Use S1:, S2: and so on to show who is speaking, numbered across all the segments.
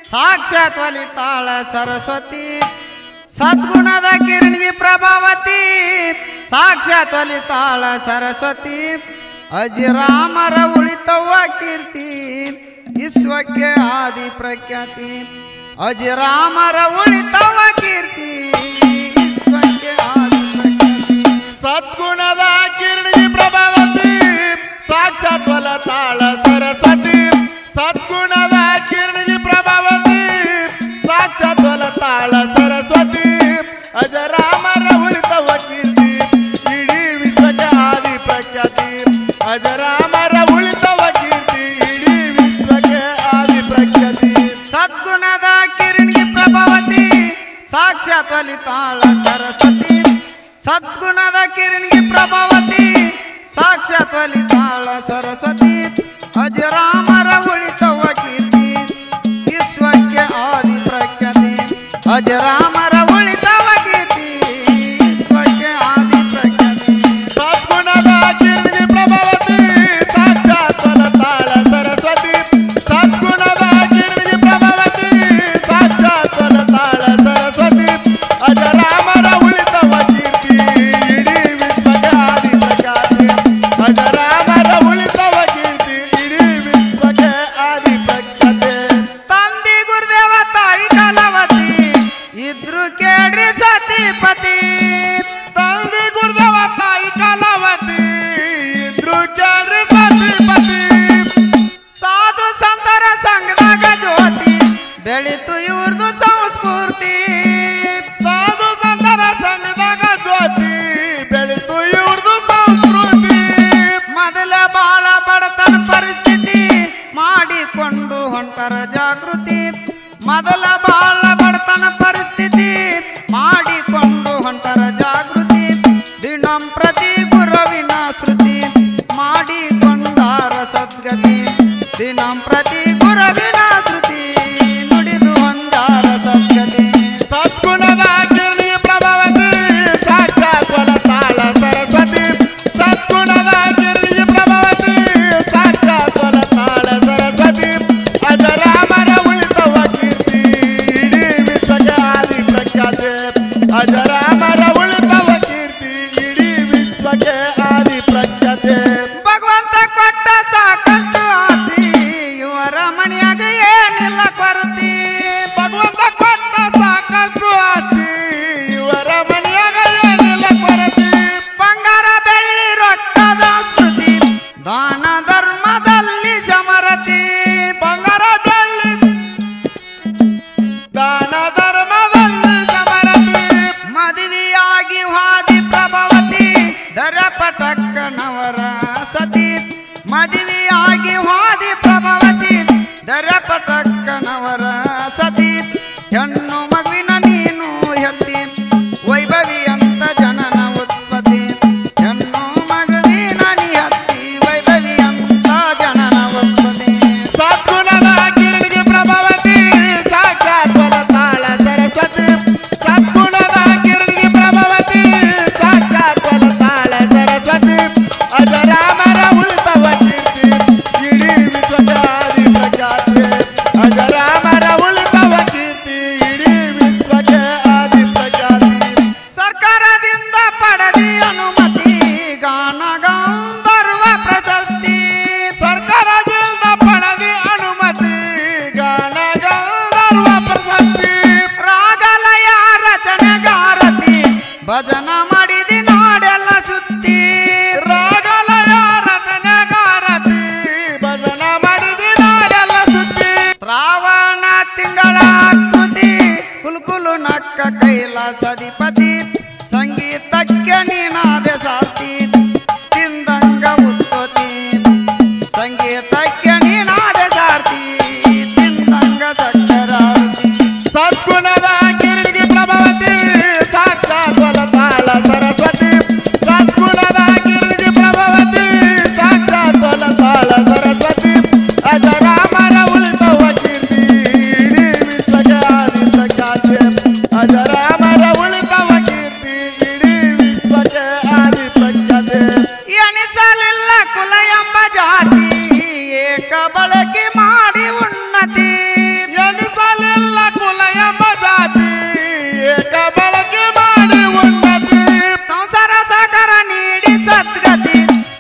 S1: ಸಾಕ್ಷಾತ್ ಒಲಿತಾಳ ಸರಸ್ವತಿ ಸದ್ಗುಣದ ಕಿರಣಿಗೆ ಪ್ರಭಾವತಿ ಸಾಕ್ಷಾತ್ ಒಲಿತಾಳ ಸರಸ್ವತಿ ಅಜಿರಾಮರ ಉಳಿತವ್ವ ಕೀರ್ತಿ ವಿಶ್ವಕ್ಕೆ ಆದಿ ಪ್ರಖ್ಯಾತಿ ಅಜಿರಾಮರ ಉಳಿತವ್ವ ಕೀರ್ತಿ ವಿಶ್ವಕ್ಕೆ ಆದಿ ಪ್ರಖ್ಯಾತಿ
S2: ಸದ್ಗುಣದ ಕಿರಣಿ ಪ್ರಭಾವತಿ ಸಾಕ್ಷಾತ್ ತಾಳ ಸರಸ್ವತಿ ಸದ್ಗುಣದ ಕಿರಣಿ ಪ್ರಭಾವತಿ ಸಾಕ್ಷಾತ್ ತಾಳ ಸರಸ್ವತಿ ಅಜರಾಮರ ಉಳಿತವ ಕೀರ್ತಿ ಇಡೀ ವಿಶ್ವಕ್ಕೆ ಆದಿ ಪ್ರಖ್ಯಾತಿ ಅಜರಾಮರ ಉಳಿತವ ಕೀರ್ತಿ ಇಡೀ ವಿಶ್ವಕ್ಕೆ ಆದಿ ಪ್ರಖ್ಯಾತಿ
S1: ಸದ್ಗುಣದ ಕಿರಣಿಗೆ ಪ್ರಭಾವತಿ ಸಾಕ್ಷಾತ್ ಒಲಿತಾಳ ಸರಸ್ವತಿ ಸದ್ಗುಣದ ಕಿರಣಿಗೆ ಪ್ರಭಾವತಿ ಸಾಕ್ಷಾತ್ ಒಲಿತಾಳ ಸರಸ್ವತಿ ಅಜರಾಮರ ಉಳಿತವ ಕೀರ್ತಿ ವಿಶ್ವಕ್ಕೆ ಆದಿ ಪ್ರಖ್ಯಾತಿ ಅಜರಾಮರ ಉಳಿತವ ಕೀರ್ತಿ ವಿಶ್ವಕ್ಕೆ ಆದಿ ಪ್ರಖ್ಯಾತಿ
S2: ಸದ್ಗುಣದ ಕಿರಣಿ ಪ್ರಭಾವತಿ ಸಾಕ್ಷಾತ್ ತಾಳ ಸರಸ್ವತಿ ಸದ್ಗುಣದ ಕಿರಣಿ ಪ್ರಭಾವತಿ ಸಾಕ್ಷಾತ್ ತಾಳ ಸರಸ್ವತಿ ಅಜರಾಮರ ಉಳಿತವ ಕೀರ್ತಿ ಇಡೀ ವಿಶ್ವಕ್ಕೆ ಆದಿ ಪ್ರಖ್ಯಾತಿ ಅಜರಾಮರ ಉಳಿತವ ಕೀರ್ತಿ ಇಡೀ ವಿಶ್ವಕ್ಕೆ ಆದಿ ಪ್ರಖ್ಯಾತಿ
S1: ತಂದಿ ಗುರುದೇವ ತಾಯಿ ಕಲವತಿ ಇದ್ರು ಕೇಳ್ರಿ ಸತಿಪತಿ
S2: ತಂದೆ ಗುರುದೇವ ತಾಯಿ ಕಲಾವತಿ ಇದ್ರು ಕೇಳ್ರಿ ಸತಿಪತಿ
S1: ಸಾಧು ಸಂತರ ಸಂಘದಾಗ ಜ್ಯೋತಿ ಬೆಳಿತು ಇವ್ರದು ಸಂಸ್ಫೂರ್ತಿ
S2: ಸಾಧು ಸಂತರ ಸಂಘದಾಗ ಜ್ಯೋತಿ ಬೆಳೆತು ಇವ್ರದು ಸಂಸ್ಕೃತಿ
S1: ಮೊದಲ ಬಾಳ ಬಡತನ ಪರಿಸ್ಥಿತಿ ಮಾಡಿಕೊಂಡು ಹೊಂಟರ ಜಾಗೃತಿ ಮೊದಲ ಬಾಳ ಬಡತನ ಪರಿಸ್ಥಿತಿ ಮಾಡಿಕೊಂಡು ಹೊಂಟರ ಜಾಗೃತಿ ದಿನಂ ಪ್ರತಿ ಗುರುವಿನ ಶ್ರುತಿ ಮಾಡಿಕೊಂಡಾರ ಸದ್ಗತಿ ದಿನಂ ಪ್ರತಿ ಗುರುವಿನ ಶ್ರುತಿ ನುಡಿದು ಒಂದಾರ ಸದ್ಗತಿ
S2: ಸದ್ಗುಣದ ಕಿರಣಿ ಪ್ರಭಾವತಿ ಸಾಕ್ಷಾತ್ ತಾಳ ಸರಸ್ವತಿ ಸದ್ಗುಣದ ಕಿರಣಿ ಪ್ರಭಾವತಿ ಸಾಕ್ಷಾತ್ ತಾಳ ಸರಸ್ವತಿ ಅಜರಾಮರ ಉಳಿತವ ಕೀರ್ತಿ ಇಡೀ ವಿಶ್ವಕ್ಕೆ ಆದಿ ಪ್ರಖ್ಯಾತಿ ಅಜರಾಮರ ಉಳಿತವ ಕೀರ್ತಿ ಇಡೀ ವಿಶ್ವಕ್ಕೆ ಆದಿ ಪ್ರಖ್ಯಾತಿ
S1: ಭಗವಂತ ಕೊಟ್ಟ ಸಾಕಷ್ಟು ಆತಿ ಇವರ ಮನೆಯಾಗ ಏನಿಲ್ಲ ಕೊರತಿ
S2: ಭಗವಂತ ಕೊಟ್ಟ ಸಾಕಷ್ಟು ಆಸ್ತಿ ಇವರ ಮನೆಯಾಗ ಏನಿಲ್ಲ ಕೊರತೆ
S1: ಬಂಗಾರ ಬೆಳ್ಳಿ ರೊಕ್ಕದ ಶ್ರುತಿ ದಾನ ಧರ್ಮದಲ್ಲಿ ಸಮರತಿ
S2: ಬಂಗಾರ ಬೆಳ್ಳಿ ದಾನ ಧರ್ಮದಲ್ಲಿ ಸಮರತಿ
S1: ಮದುವೆಯಾಗಿ ಹಾದಿ ಪ್ರಭಾವತಿ ದರಪಟಕ್ಕನವರ ಸತಿ ಮದುವೆಯಾಗಿ ಹಾದಿ ಪ್ರಭಾವತಿ ದರಪಟಕ್ಕನವರ ಸತಿ ಹೆಣ್ಣು ಮಗುವಿನ ನೀನು ಹೆತ್ತಿ ವೈಭವಿ ಅಂತ ಜನನ ಉತ್ಪತ್ತಿ ಹೆಣ್ಣು ಮಗುವಿನ ನೀ ಹತ್ತಿ ವೈಭವಿ ಅಂತ ಜನನ ಉತ್ಪತ್ತಿ
S2: ಸದ್ಗುಣದ ಕಿರಣಿಗೆ ಪ್ರಭಾವತಿ ಸಾಕ್ಷಾತ್ ತಾಳ ಸರಸ್ವತಿ ಸದ್ಗುಣದ ಕಿರಣಿಗೆ ಪ್ರಭಾವತಿ ಸಾಕ್ಷಾತ್ ತಾಳ ಸರಸ್ವತಿ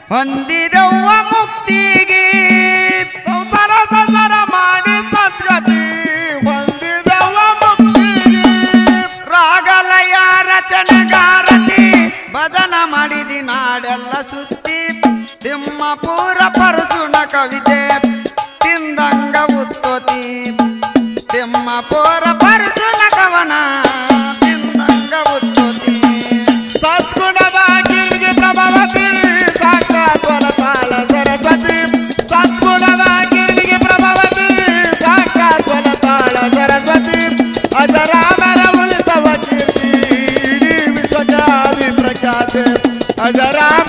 S1: ಹೊಂದಿದೆವ್ವ ಮುಕ್ತಿಗೆ
S2: ಸಂಸಾರ ಸಂಸಾರ ಮಾಡಿ ಸದ್ಗತಿ ಹೊಂದಿದೆವ ಮುಕ್ತಿಗೆ
S1: ರಾಗಲಯ ರಚನೆಗಾರತಿ ಭಜನ ಮಾಡಿದಿ ನಾಡೆಲ್ಲ ಸುತ್ತಿ ತಿಮ್ಮಪುರ ಪರಸುಣ ಕವಿತೆ ತಿಂದಂಗ ಉತ್ತೋತಿ ತಿಮ್ಮಪುರ ಪರಸುಣ ಕವನ ತಿಂದಂಗ ಉತ್ತೋತಿ
S2: ಸದ್ಗುಣದ ಗಿರಿಗಿ ಪ್ರಭಾವತಿ ಸಾಕ್ಷಾತ್ ವನಪಾಲ ಸರಸ್ವತಿ ಸದ್ಗುಣದ ಗಿರಿಗಿ ಪ್ರಭಾವತಿ ಸಾಕ್ಷಾತ್ ವನಪಾಲ ಸರಸ್ವತಿ ಅಜರಾಮರ ಉಳಿತವ ಕೀರ್ತಿ ಇಡೀ ವಿಶ್ವಜಾತಿ ಪ್ರಖ್ಯಾತೆ ಅಜರಾಮ